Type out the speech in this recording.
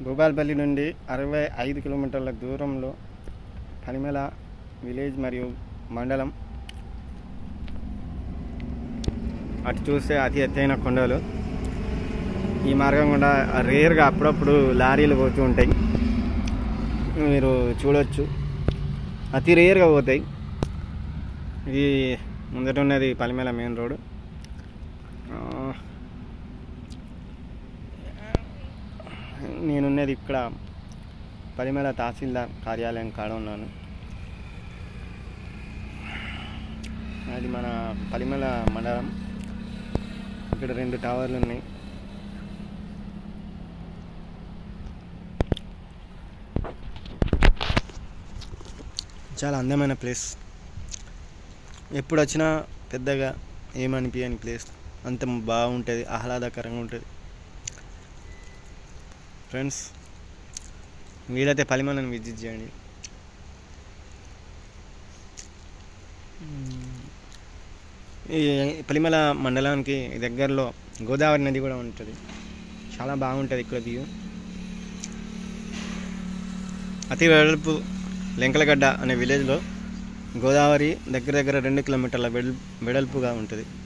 భూపాలపల్లి నుండి అరవై ఐదు కిలోమీటర్ల దూరంలో పనిమల విలేజ్ మరియు మండలం అటు చూస్తే అతి ఎత్తైన కొండలు ఈ మార్గం కూడా రేర్గా అప్పుడప్పుడు లారీలు పోతూ ఉంటాయి మీరు చూడొచ్చు అతి రేర్గా పోతాయి ఇది ముందట ఉన్నది పలిమేల మెయిన్ రోడ్ నేనున్నది ఇక్కడ పలిమేల తహసీల్దార్ కార్యాలయం కాడ ఉన్నాను అది మన పలిమేల మండలం ఇక్కడ రెండు టవర్లు ఉన్నాయి చాలా అందమైన ప్లేస్ ఎప్పుడు వచ్చినా పెద్దగా ఏమనిపించని ప్లేస్ అంత బాగుంటుంది ఆహ్లాదకరంగా ఉంటుంది ఫ్రెండ్స్ వీలైతే పలిమలను విజిట్ చేయండి ఈ పలిమల మండలానికి దగ్గరలో గోదావరి నది కూడా ఉంటుంది చాలా బాగుంటుంది ఇక్కడ వ్యూ అతి వెడల్పు లెంకలగడ్డ అనే విలేజ్లో గోదావరి దగ్గర దగ్గర రెండు కిలోమీటర్ల వెడల్ వెడల్పుగా ఉంటుంది